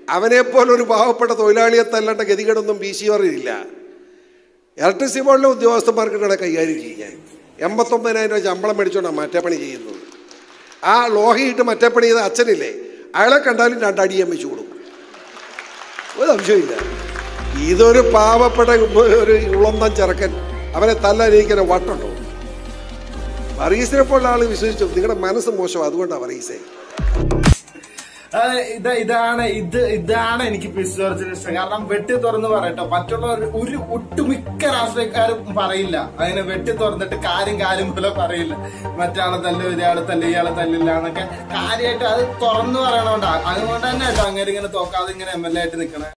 അവനെപ്പോലെ ഒരു പാവപ്പെട്ട തൊഴിലാളിയെ തല്ലേണ്ട ഗതികേടൊന്നും ബി സി ഇല്ല ഇലക്ട്രിസിറ്റി ബോർഡിലെ ഉദ്യോഗസ്ഥന്മാർക്കിടെ കൈകാര്യം ചെയ്യാൻ എൺപത്തൊമ്പതിനായിരം രൂപ ശമ്പളം മേടിച്ചോണ്ടാണ് മറ്റേപ്പണി ചെയ്യുന്നത് ആ ലോഹയിട്ട് മറ്റേപ്പണി ചെയ്ത അച്ഛനില്ലേ അയാളെ കണ്ടാലും രണ്ടടിയാൻ വെച്ച് കൊടുക്കും ഒരു സംശയമില്ല ഇതൊരു പാവപ്പെട്ട ഒരു ഉളന്തം ചെറുക്കൻ അവനെ തല്ലാനിരിക്കുന്ന വട്ടുണ്ടോ വർഗീസിനെ പോലുള്ള ആൾ വിശ്വസിച്ചു നിങ്ങളുടെ മനസ്സ് മോശം അതുകൊണ്ടാണ് വർഗീസേ അതെ, ഇത് ഇതാണ് ഇത് ഇതാണ് എനിക്ക് പിസ്വർച്ചിന് ഇഷ്ടം കാരണം വെട്ടി തുറന്ന് പറയട്ടോ മറ്റുള്ളവർ ഒരു ഒട്ടുമിക്ക രാഷ്ട്രീയക്കാരും പറയില്ല അതിനെ വെട്ടി തുറന്നിട്ട് കാര്യം കാര്യം പോലെ പറയില്ല മറ്റാളെ തല്ല് ഇയാളെ തല്ല് ഇയാളെ തല്ലില്ല എന്നൊക്കെ കാര്യമായിട്ട് അത് തുറന്നു പറയണോണ്ടാ അതുകൊണ്ട് തന്നെ കേട്ടോ അങ്ങനെ ഇങ്ങനെ തോക്കാതെ ഇങ്ങനെ എം എൽ എ ആയിട്ട് നിൽക്കണേ